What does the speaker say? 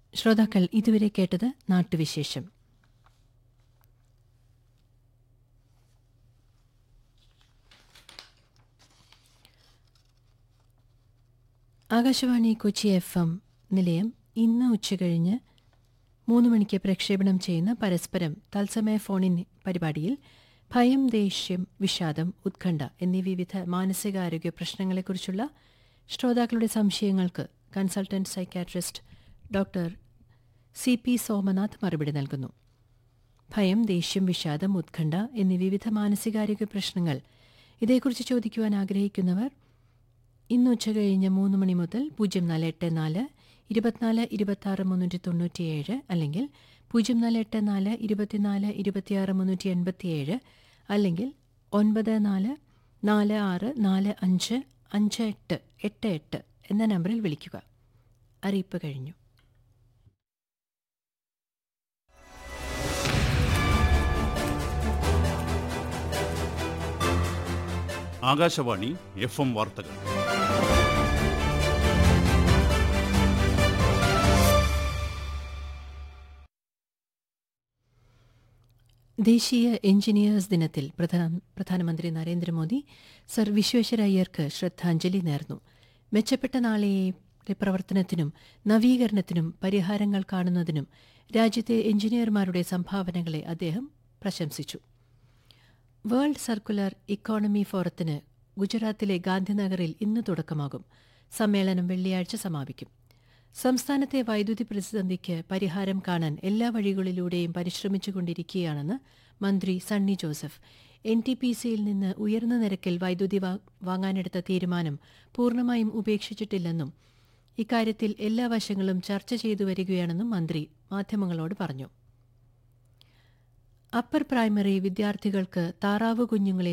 ശ്രോതാക്കൾ ഇതുവരെ കേട്ടത് നാട്ടുവിശേഷം ആകാശവാണി കൊച്ചി എഫ് എം നിലയം ഇന്ന് ഉച്ചകഴിഞ്ഞ് മൂന്ന് മണിക്ക് പ്രക്ഷേപണം ചെയ്യുന്ന പരസ്പരം തത്സമയ ഫോണിൻ പരിപാടിയിൽ ഭയം ദേഷ്യം വിഷാദം ഉത്കണ്ഠ എന്നീ വിവിധ മാനസികാരോഗ്യ പ്രശ്നങ്ങളെക്കുറിച്ചുള്ള ശ്രോതാക്കളുടെ സംശയങ്ങൾക്ക് consultant psychiatrist doctor C P Somanath മറുപടി നൽകുന്നു ഭയം ദേഷ്യം വിഷാദം ഉത്കണ്ഠ എന്നീ വിവിധ മാനസികാരോഗ്യ പ്രശ്നങ്ങൾ ഇതേക്കുറിച്ച് ചോദിക്കുവാൻ ആഗ്രഹിക്കുന്നവർ ഇന്ന് ഉച്ചകഴിഞ്ഞ് മൂന്ന് മണി മുതൽ പൂജ്യം നാല് എട്ട് നാല് ഇരുപത്തിനാല് ഇരുപത്തിയാറ് മുന്നൂറ്റി തൊണ്ണൂറ്റിയേഴ് അല്ലെങ്കിൽ പൂജ്യം നാല് എട്ട് നാല് ഇരുപത്തിനാല് ഇരുപത്തിയാറ് മുന്നൂറ്റി എൺപത്തിയേഴ് അല്ലെങ്കിൽ ഒൻപത് നാല് നാല് ആറ് നാല് അഞ്ച് അഞ്ച് എട്ട് എട്ട് എട്ട് എന്ന നമ്പറിൽ വിളിക്കുക അറിയിപ്പ് കഴിഞ്ഞു ആകാശവാണി എഫ് എം വാർത്തകൾ ദേശീയ എഞ്ചിനീയേഴ്സ് ദിനത്തിൽ പ്രധാന- പ്രധാനമന്ത്രി നരേന്ദ്രമോദി സർ വിശ്വേശ്വരയ്യർക്ക് ശ്രദ്ധാഞ്ജലി നേർന്നു മെച്ചപ്പെട്ട നാളെയുടെ പ്രവർത്തനത്തിനും നവീകരണത്തിനും പരിഹാരങ്ങൾ കാണുന്നതിനും രാജ്യത്തെ എഞ്ചിനീയർമാരുടെ സംഭാവനകളെ അദ്ദേഹം പ്രശംസിച്ചു വേൾഡ് സർക്കുലർ ഇക്കോണമി ഫോറത്തിന് ഗുജറാത്തിലെ ഗാന്ധിനഗറിൽ ഇന്ന് തുടക്കമാകും സമ്മേളനം വെള്ളിയാഴ്ച സമാപിക്കും സംസ്ഥാനത്തെ വൈദ്യുതി പ്രതിസന്ധിക്ക് പരിഹാരം കാണാൻ എല്ലാ വഴികളിലൂടെയും പരിശ്രമിച്ചുകൊണ്ടിരിക്കുകയാണെന്ന് മന്ത്രി Sunny Joseph N T P സിയിൽ നിന്ന് ഉയർന്ന നിരക്കിൽ വൈദ്യുതി വാ- വാങ്ങാനെടുത്ത തീരുമാനം പൂർണ്ണമായും ഉപേക്ഷിച്ചിട്ടില്ലെന്നും ഇക്കാര്യത്തിൽ എല്ലാ വശങ്ങളും ചർച്ച ചെയ്തു വരികയാണെന്നും മന്ത്രി മാധ്യമങ്ങളോട് പറഞ്ഞു അപ്പർ പ്രൈമറി വിദ്യാർത്ഥികൾക്ക് താറാവ് കുഞ്ഞുങ്ങളെ